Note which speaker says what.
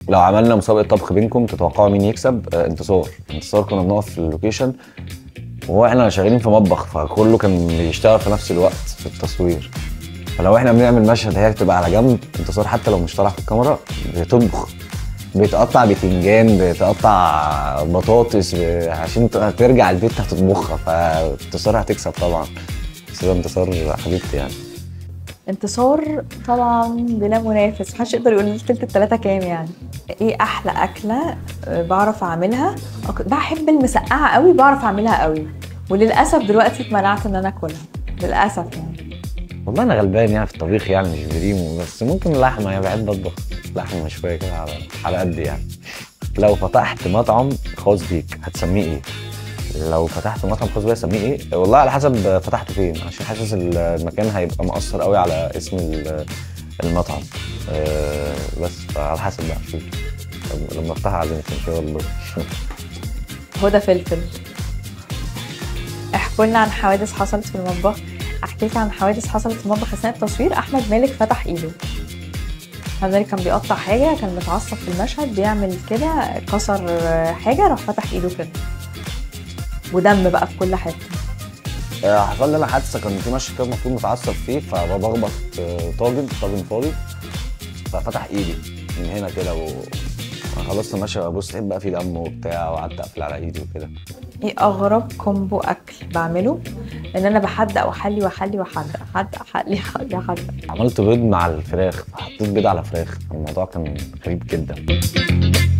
Speaker 1: لو عملنا مسابقه طبخ بينكم تتوقعوا مين يكسب آه، انتصار انتصار كنا بنقف في اللوكيشن وهو احنا شغالين في مطبخ فكله كان بيشتغل في نفس الوقت في التصوير فلو احنا بنعمل مشهد هي بتبقى على جنب انتصار حتى لو مش طالع في الكاميرا بتطبخ بتقطع بتنجان بتقطع بطاطس ب- عشان ت- ترجع البيت هتطبخها فانتصار هتكسب طبعا بس ده انتصار حبيبتي يعني
Speaker 2: انتصار طبعا بلا منافس محدش يقدر يقول لي تلت التلاتة كام يعني ايه احلى اكله آه، بعرف اعملها أك- بحب المسقعه قوي بعرف اعملها قوي وللاسف دلوقتي اتمنعت ان انا اكلها للاسف يعني
Speaker 1: والله انا غلبان يعني في الطبيخ يعني مش بريمو بس ممكن اللحمه يعني بحب اطبخ لحمه مشويه كده على على قد يعني لو فتحت مطعم خاص بيك هتسميه ايه؟ لو فتحت مطعم خاص بيا هسميه ايه؟ والله على حسب فتحته فين عشان حاسس المكان هيبقى مؤثر قوي على اسم ال- المطعم أه بس فعلى حسب بقى شوف لما- لما افتحها اعزمك ان شاء الله
Speaker 2: هدى فلفل احكوا لنا عن حوادث حصلت في المطبخ احكي لك عن حوادث حصلت في المطبخ اثناء التصوير احمد مالك فتح ايده احمد مالك كان بيقطع حاجه كان متعصب في المشهد بيعمل كده كسر حاجه راح فتح ايده كده ودم بقى في كل حته
Speaker 1: آه، حصل لي انا حادثه كان في مشهد كده المفروض متعصب فيه فبخبط آه، طاجن طاجن فاضي ففتح ايدي من هنا كده و أنا خلصت المشهد ابص لقيت بقى في دم وبتاع وقعدت اقفل على ايدي وكده
Speaker 2: ايه اغرب كومبو اكل بعمله ان انا بحدق واحلي واحلي واحدق احدق احلي احلي احدق
Speaker 1: عملت بيض مع الفراخ فحطيت بيض على فراخ الموضوع كان غريب جدا